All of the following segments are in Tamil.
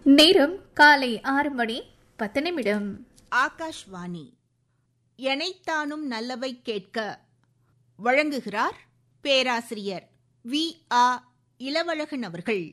நேரம் காலை ஆறு மணி பத்து நிமிடம் ஆகாஷ்வாணி எனைத்தானும் நல்லவை கேட்க வழங்குகிறார் பேராசிரியர் வி ஆ இளவழகன் அவர்கள்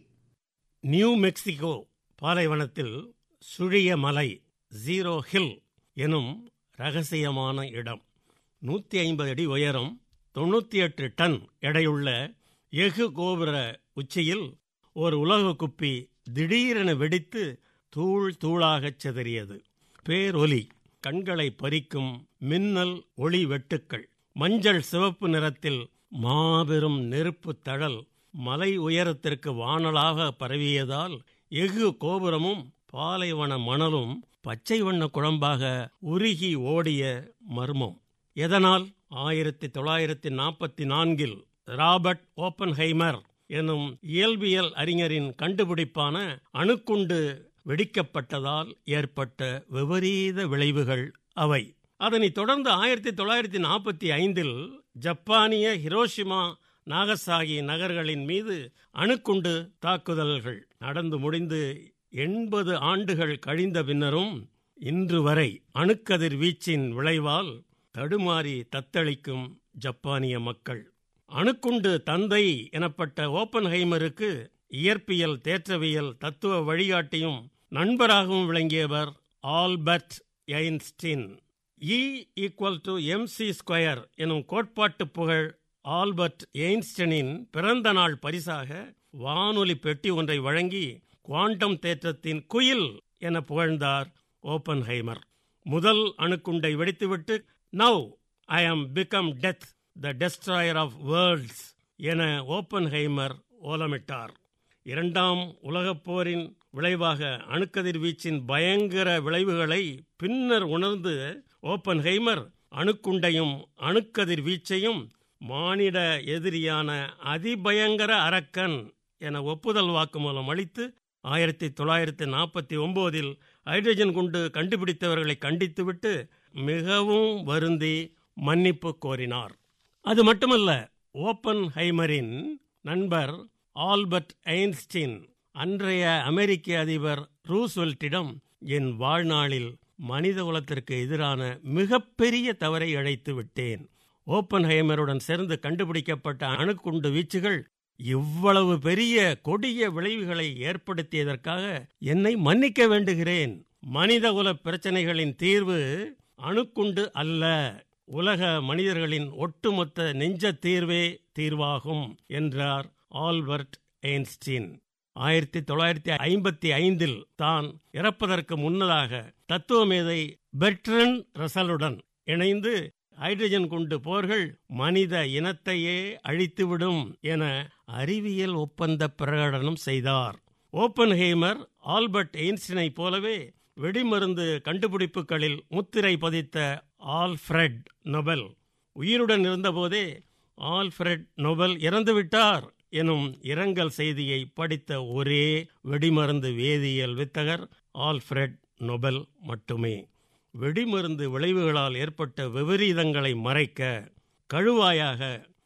நியூ மெக்சிகோ பாலைவனத்தில் சுழிய மலை ஜீரோ ஹில் எனும் ரகசியமான இடம் நூற்றி ஐம்பது அடி உயரம் தொண்ணூற்றி எட்டு டன் எடையுள்ள எஃகு கோபுர உச்சியில் ஒரு உலக குப்பி திடீரென வெடித்து தூள் தூளாகச் சிதறியது பேரொலி கண்களை பறிக்கும் மின்னல் ஒளி வெட்டுக்கள் மஞ்சள் சிவப்பு நிறத்தில் மாபெரும் நெருப்பு தழல் மலை உயரத்திற்கு வானலாக பரவியதால் எஃகு கோபுரமும் பாலைவன மணலும் பச்சை வண்ண குழம்பாக உருகி ஓடிய மர்மம் எதனால் ஆயிரத்தி தொள்ளாயிரத்தி நாற்பத்தி நான்கில் ராபர்ட் ஓப்பன்ஹைமர் எனும் இயல்பியல் அறிஞரின் கண்டுபிடிப்பான அணுக்குண்டு வெடிக்கப்பட்டதால் ஏற்பட்ட விபரீத விளைவுகள் அவை அதனைத் தொடர்ந்து ஆயிரத்தி தொள்ளாயிரத்தி நாற்பத்தி ஐந்தில் ஜப்பானிய ஹிரோஷிமா நாகசாகி நகர்களின் மீது அணுக்குண்டு தாக்குதல்கள் நடந்து முடிந்து எண்பது ஆண்டுகள் கழிந்த பின்னரும் இன்று வரை அணுக்கதிர் வீச்சின் விளைவால் தடுமாறி தத்தளிக்கும் ஜப்பானிய மக்கள் அணுக்குண்டு தந்தை எனப்பட்ட ஓப்பன்ஹைமருக்கு இயற்பியல் தேற்றவியல் தத்துவ வழிகாட்டியும் நண்பராகவும் விளங்கியவர் Albert Einstein E equal to MC square எனும் கோட்பாட்டு புகழ் ஆல்பர்ட் எயின்ஸ்டனின் பிறந்த நாள் பரிசாக வானொலி பெட்டி ஒன்றை வழங்கி குவாண்டம் தேற்றத்தின் குயில் என புகழ்ந்தார் ஓப்பன்ஹைமர் முதல் அணுக்குண்டை வெடித்துவிட்டு now I am become death the destroyer of worlds என ஓப்பன்ஹைமர் ஓலமிட்டார் இரண்டாம் உலகப் போரின் விளைவாக அணுக்கதிர் வீச்சின் பயங்கர விளைவுகளை பின்னர் உணர்ந்து ஓப்பன்ஹைமர் அணுக்குண்டையும் அணுக்கதிர் வீச்சையும் மானிட எதிரியான அதிபயங்கர அரக்கன் என ஒப்புதல் வாக்குமூலம் அளித்து ஆயிரத்தி தொள்ளாயிரத்தி நாற்பத்தி ஒன்பதில் ஹைட்ரஜன் குண்டு கண்டுபிடித்தவர்களை கண்டித்துவிட்டு மிகவும் வருந்தி மன்னிப்பு கோரினார் அது மட்டுமல்ல ஓப்பன் ஹைமரின் நண்பர் ஆல்பர்ட் ஐன்ஸ்டீன் அன்றைய அமெரிக்க அதிபர் ரூஸ்வெல்ட்டிடம் என் வாழ்நாளில் மனித குலத்திற்கு எதிரான மிகப்பெரிய தவறை இழைத்து விட்டேன் ஓப்பன் ஹைமருடன் சேர்ந்து கண்டுபிடிக்கப்பட்ட அணுக்குண்டு வீச்சுகள் இவ்வளவு பெரிய கொடிய விளைவுகளை ஏற்படுத்தியதற்காக என்னை மன்னிக்க வேண்டுகிறேன் மனிதகுல பிரச்சனைகளின் தீர்வு அணுக்குண்டு அல்ல உலக மனிதர்களின் ஒட்டுமொத்த நெஞ்ச தீர்வே தீர்வாகும் என்றார் ஆல்பர்ட் ஐன்ஸ்டீன் ஆயிரத்தி தொள்ளாயிரத்தி ஐம்பத்தி ஐந்தில் தான் இறப்பதற்கு முன்னதாக தத்துவமேதை பெர்ட்ரன் ரசலுடன் இணைந்து ஹைட்ரஜன் குண்டு போர்கள் மனித இனத்தையே அழித்துவிடும் என அறிவியல் ஒப்பந்த பிரகடனம் செய்தார் ஓப்பன்ஹேமர் ஆல்பர்ட் எயின்ஸ்டினை போலவே வெடிமருந்து கண்டுபிடிப்புகளில் முத்திரை பதித்த ஆல்ஃபிரட் நொபல் உயிருடன் இருந்தபோதே ஆல்ஃபிரட் நொபல் இறந்துவிட்டார் எனும் இரங்கல் செய்தியை படித்த ஒரே வெடிமருந்து வேதியியல் வித்தகர் ஆல்ஃபிரட் நொபல் மட்டுமே வெடிமருந்து விளைவுகளால் ஏற்பட்ட விபரீதங்களை மறைக்க கழுவாயாக